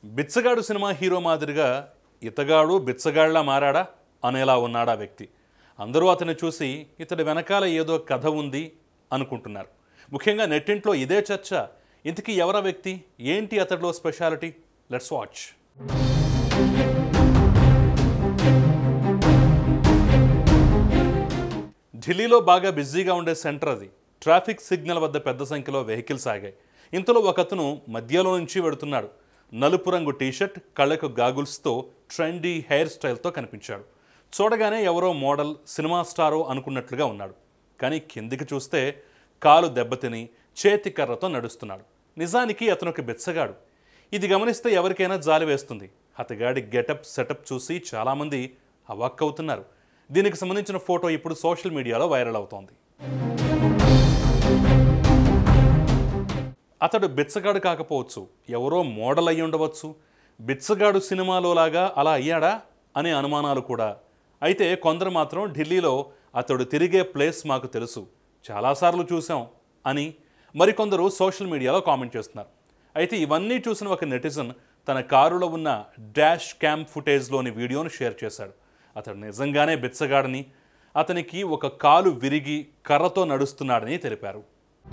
బిచ్చగాడు cinema hero మాదిరిగా ఇతగాడు బిచ్చగాళ్లా మారాడా అనేలా ఉన్నాడా వ్యక్తి అందరూ అతన్ని చూసి ఇతడి వెనకాల ఏదో కథ ఉంది అనుకుంటున్నారు ముఖ్యంగా నెట్టింట్లో ఇదే చర్చ ఇంతకీ ఎవరా వ్యక్తి ఏంటి అతడిలో స్పెషాలిటీ లెట్స్ వాచ్ ఢిల్లీలో బాగా బిజీగా ఉండే సెంటర్ అది ట్రాఫిక్ సిగ్నల్ వద్ద పెద్ద సంఖ్యలో వెహికల్స్ ఆగాయి ఇంతలో ఒకతను మధ్యలో నుంచి వెడుతున్నాడు నలుపు రంగు టీషర్ట్ కళ్ళకు గాగుల్స్తో ట్రెండీ హెయిర్ స్టైల్తో కనిపించాడు చూడగానే ఎవరో మోడల్ సినిమా స్టారో అనుకున్నట్లుగా ఉన్నాడు కానీ కిందికి చూస్తే కాలు దెబ్బతిని చేతి కర్రతో నడుస్తున్నాడు నిజానికి అతను ఒక బెచ్చగాడు ఇది గమనిస్తే ఎవరికైనా జాలి వేస్తుంది అతగాడి గెటప్ సెటప్ చూసి చాలామంది అవాక్కవుతున్నారు దీనికి సంబంధించిన ఫోటో ఇప్పుడు సోషల్ మీడియాలో వైరల్ అవుతోంది అతడు బిచ్చగాడు కాకపోవచ్చు ఎవరో మోడల్ అయి ఉండవచ్చు బిచ్చగాడు సినిమాలో లాగా అలా అయ్యాడా అనే అనుమానాలు కూడా అయితే కొందరు మాత్రం ఢిల్లీలో అతడు తిరిగే ప్లేస్ మాకు తెలుసు చాలాసార్లు చూసాం అని మరికొందరు సోషల్ మీడియాలో కామెంట్ చేస్తున్నారు అయితే ఇవన్నీ చూసిన ఒక నెటిజన్ తన కారులో ఉన్న డాష్ క్యామ్ ఫుటేజ్లోని వీడియోను షేర్ చేశాడు అతడు నిజంగానే బిచ్చగాడని అతనికి ఒక కాలు విరిగి కర్రతో నడుస్తున్నాడని తెలిపారు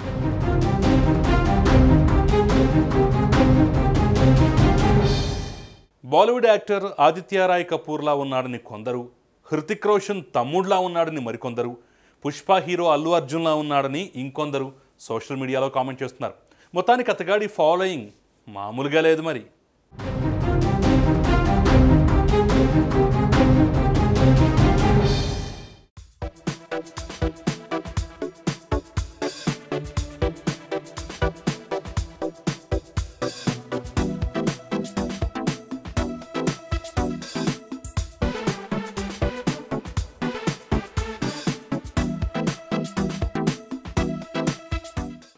బాలీవుడ్ యాక్టర్ ఆదిత్య రాయ్ కపూర్లా ఉన్నాడని కొందరు హృతిక్ రోషన్ తమ్ముడ్లా ఉన్నాడని మరికొందరు పుష్ప హీరో అల్లు అర్జున్లా ఉన్నాడని ఇంకొందరు సోషల్ మీడియాలో కామెంట్ చేస్తున్నారు మొత్తానికి అతగాడి ఫాలోయింగ్ మామూలుగా లేదు మరి